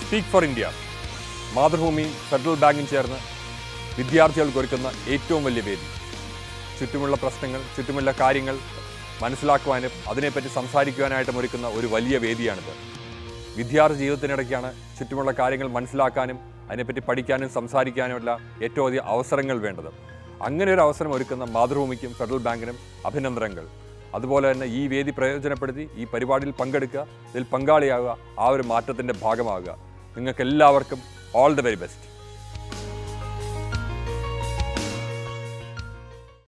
speak for India മാതൃഭൂമിയും federal ബാങ്കും ചേർന്ന് വിദ്യാർത്ഥികൾക്ക് ഒരുക്കുന്ന ഏറ്റവും വലിയ വേദി ചുറ്റുമുള്ള പ്രശ്നങ്ങൾ ചുറ്റുമുള്ള കാര്യങ്ങൾ മനസ്സിലാക്കുവാനും അതിനെപ്പറ്റി സംസാരിക്കുവാനായിട്ടും ഒരുക്കുന്ന ഒരു വലിയ വേദിയാണിത് വിദ്യാർത്ഥി ജീവിതത്തിനിടയ്ക്കാണ് ചുറ്റുമുള്ള കാര്യങ്ങൾ മനസ്സിലാക്കാനും അതിനെപ്പറ്റി പഠിക്കാനും സംസാരിക്കാനുമുള്ള ഏറ്റവും അധികം അവസരങ്ങൾ വേണ്ടത് അങ്ങനെ ഒരു അവസരം ഒരുക്കുന്ന മാതൃഭൂമിക്കും ഫെഡറൽ ബാങ്കിനും അഭിനന്ദനങ്ങൾ അതുപോലെ തന്നെ ഈ വേദി പ്രയോജനപ്പെടുത്തി ഈ പരിപാടിയിൽ പങ്കെടുക്കുക ഇതിൽ പങ്കാളിയാവുക ആ ഒരു മാറ്റത്തിൻ്റെ ഭാഗമാകുക നിങ്ങൾക്ക് എല്ലാവർക്കും ഓൾ ദ വെരി ബെസ്റ്റ്